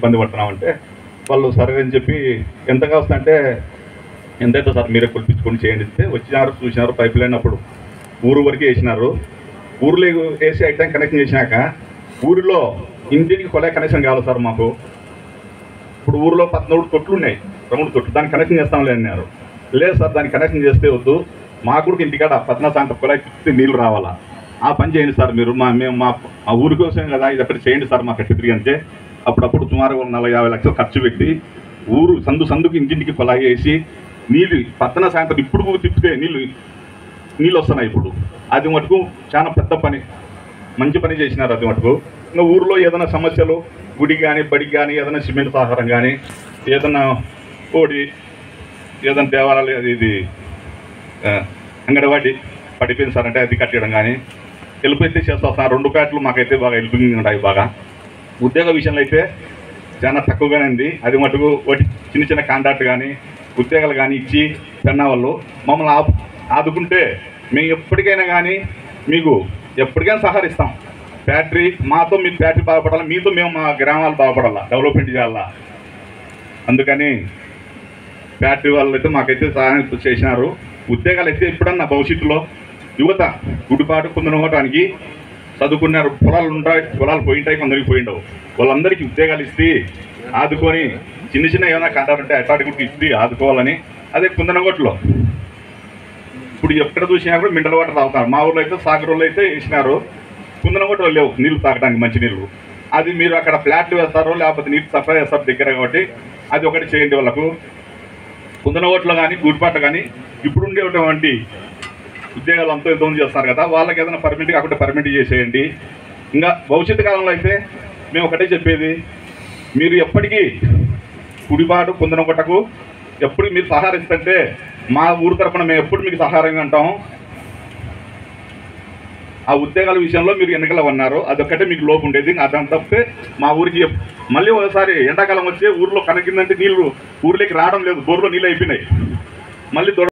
ఇబ్బంది పడుతున్నామంటే వాళ్ళు సరే అని చెప్పి ఎంతగా వస్తుందంటే ఎంతైతే సార్ మీరే కులిపించుకొని చేయండి ఇస్తే వచ్చినారు చూసినారు పైప్ లైన్ అప్పుడు ఊరు వరకు వేసినారు ఊర్లో వేసి ఐటమ్ కనెక్షన్ చేసినాక ఊరిలో ఇంటికి కొలే కనెక్షన్ కావాలి సార్ మాకు ఇప్పుడు ఊరిలో పద్నాలుగు తొట్లు ఉన్నాయి రెండు తొట్లు దానికి కనెక్షన్ చేస్తాంలే అన్నారు లేదు సార్ దానికి కనెక్షన్ చేస్తే వద్దు మా కూడా ఇంటికాడ పద్నా సాంత కొలాయి తిప్పితే నీళ్ళు రావాలా ఆ పని చేయండి సార్ మీరు మా మేము మా మా ఊరి కోసం కదా ఇది అక్కడ చేయండి సార్ మాకు తిరిగి అంటే అప్పుడప్పుడు సుమారు ఒక నలభై యాభై లక్షలు ఖర్చు పెట్టి ఊరు సందు సందుకు ఇంటింటికి కొలాయి వేసి నీళ్ళు పద్దన సాయంత్రం ఇప్పుడు కూడా తిప్పితే నీళ్ళు నీళ్ళు వస్తున్నాయి ఇప్పుడు అది మటుకు చాలా పెద్ద పని మంచి పని చేసినారు అది మటుకు ఇంకా ఊర్లో ఏదైనా సమస్యలు గుడి కానీ బడికి కానీ ఏదైనా సిమెంట్ సహకారం కానీ ఏదైనా కోడి ఏదైనా దేవాలయాలు అది ఇది ఆ, అంగన్వాడి పడిపోయింది సార్ అంటే అది కట్టడం కానీ హెల్ప్ అయితే చేస్తా సార్ రెండు ప్యాట్లు మాకైతే బాగా హెల్పింగ్ ఉంటాయి బాగా ఉద్యోగ విషయంలో అయితే చాలా తక్కువగానే ఉంది అది మటుకు ఒకటి చిన్న చిన్న కాంట్రాక్ట్ కానీ ఉద్యోగాలు కానీ ఇచ్చి పెన్న వాళ్ళు మమ్మల్ని ఆపు ఆదుకుంటే మేము ఎప్పటికైనా కానీ మీకు ఎప్పటికైనా సహకరిస్తాం ఫ్యాక్టరీ మాతో మీ ఫ్యాక్టరీ బాగుపడాలి మీతో మేము మా గ్రామాలు బాగుపడాలా డెవలప్మెంట్ చేయాలా అందుకని ఫ్యాక్టరీ వాళ్ళు అయితే మాకైతే సహాయం చేసినారు ఉద్యోగాలు అయితే ఎప్పుడన్నా భవిష్యత్తులో యువత గుడిపాటు కుందనవటానికి చదువుకున్నారు పొలాలు ఉంటాయి పొలాలు పోయింటాయి కొందరికి పోయిండవు వాళ్ళందరికీ ఉద్యోగాలు ఇస్తే ఆదుకొని చిన్న చిన్న ఏమైనా కంటారు ఉంటే అట్లాంటి కూడా ఇస్తే ఆదుకోవాలని అదే కుందనగొట్లో ఇప్పుడు ఎక్కడ చూసినా కూడా మినరల్ వాటర్ తాగుతారు మా ఊర్లో అయితే సాగర్ వాళ్ళు అయితే వేసినారు కుందనగొట్టలో లేవు నీళ్ళు తాగడానికి మంచి నీళ్ళు అది మీరు అక్కడ ఫ్లాట్లు వేస్తారో లేకపోతే నీళ్ళు సప్లై చేస్తారు దగ్గర కాబట్టి అది ఒకటి చేయండి వాళ్ళకు కుందనగొట్లో కానీ గూడిపాట కానీ ఇప్పుడు ఉండేటువంటి ఉద్యోగాలు అంతా ఎంతోమంది చేస్తారు కదా వాళ్ళకి ఏదైనా పర్మిట్ కాకుండా పర్మిట్ చేసేయండి ఇంకా భవిష్యత్తు కాలంలో అయితే మేము ఒకటే చెప్పేది మీరు ఎప్పటికీ కుడిపాటు కుందనగొట్టకు ఎప్పుడు మీరు సహకరిస్తుంటే మా ఊరు తరపున మేము ఎప్పుడు మీకు సహాయంగా ఉంటాం ఆ ఉద్యోగాల విషయంలో మీరు ఎన్నికలు ఉన్నారు అదొక్కటే మీకు లోపు ఉండేది అదంతా తప్పితే మా ఊరికి ఎప్- మళ్ళీ ఒకసారి ఎండాకాలం వచ్చే ఊర్లో కనకిందంటే నీళ్లు ఊర్లోకి రావడం లేదు బోర్లో నీళ్ళు అయిపోయినాయి మళ్ళీ దొర